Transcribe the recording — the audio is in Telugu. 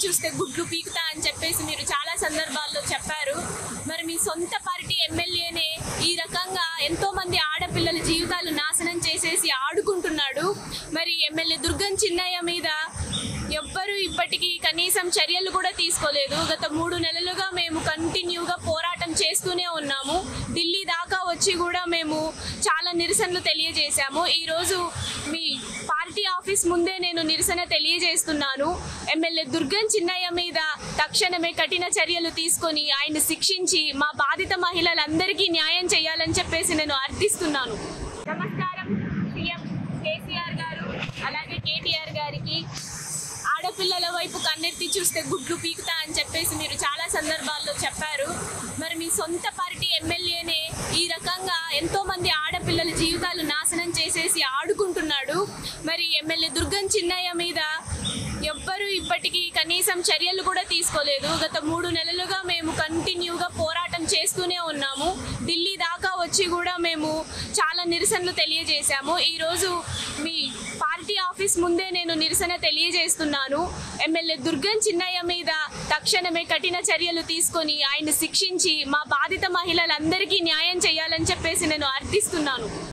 చూస్తే గుడ్లు పీకుతా అని చెప్పేసి మీరు చాలా సందర్భాల్లో చెప్పారు మరి మీ సొంత పార్టీ ఎమ్మెల్యేనే ఈ రకంగా ఎంతో మంది ఆడపిల్లల జీవితాలు నాశనం చేసేసి ఆడుకుంటున్నాడు మరి ఎమ్మెల్యే దుర్గం చిన్నయ్య మీద ఎవ్వరు ఇప్పటికీ కనీసం చర్యలు కూడా తీసుకోలేదు గత మూడు నెలలుగా మేము కంటిన్యూగా పోరాటం చేస్తూనే ఉన్నాము ఢిల్లీ దాకా వచ్చి కూడా మేము చాలా నిరసనలు తెలియజేశాము ఈరోజు మీ పార్టీ ఆఫీస్ ముందే నేను నిరసన తెలియజేస్తున్నాను ఎమ్మెల్యే దుర్గం చిన్నయ్య మీద తక్షణమే కఠిన చర్యలు తీసుకొని ఆయన శిక్షించి మా బాధిత మహిళలందరికీ న్యాయం చేయాలని చెప్పేసి నేను అర్థిస్తున్నాను నమస్కారం సీఎం కేసీఆర్ గారు అలాగే కేటీఆర్ గారికి ఆడపిల్లల వైపు కన్నెత్తి చూస్తే గుడ్లు పీకుతా అని చెప్పేసి మీరు చాలా సందర్భాల్లో చెప్పారు మరి మీ సొంత పార్టీ ఎమ్మెల్యేనే ఈ రకంగా ఎంతో మంది ఆడపిల్లల జీవితాలు నాశనం చేసేసి ఆడుకుంటున్నాడు మరి ఎమ్మెల్యే దుర్గం చిన్నయ్య మీద ఎవ్వరు ఇప్పటికీ కనీసం చర్యలు కూడా తీసుకోలేదు గత మూడు నెలలుగా మేము కంటిన్యూగా పోరాటం చేస్తూనే ఉన్నాము ఢిల్లీ దాకా వచ్చి కూడా మేము చాలా నిరసనలు తెలియజేశాము ఈరోజు మీ పార్టీ ఆఫీస్ ముందే నేను నిరసన తెలియజేస్తున్నాను ఎమ్మెల్యే దుర్గం చిన్నయ్య మీద తక్షణమే కఠిన చర్యలు తీసుకొని ఆయన శిక్షించి మా బాధిత మహిళలందరికీ న్యాయం చేయాలని చెప్పేసి నేను అర్థిస్తున్నాను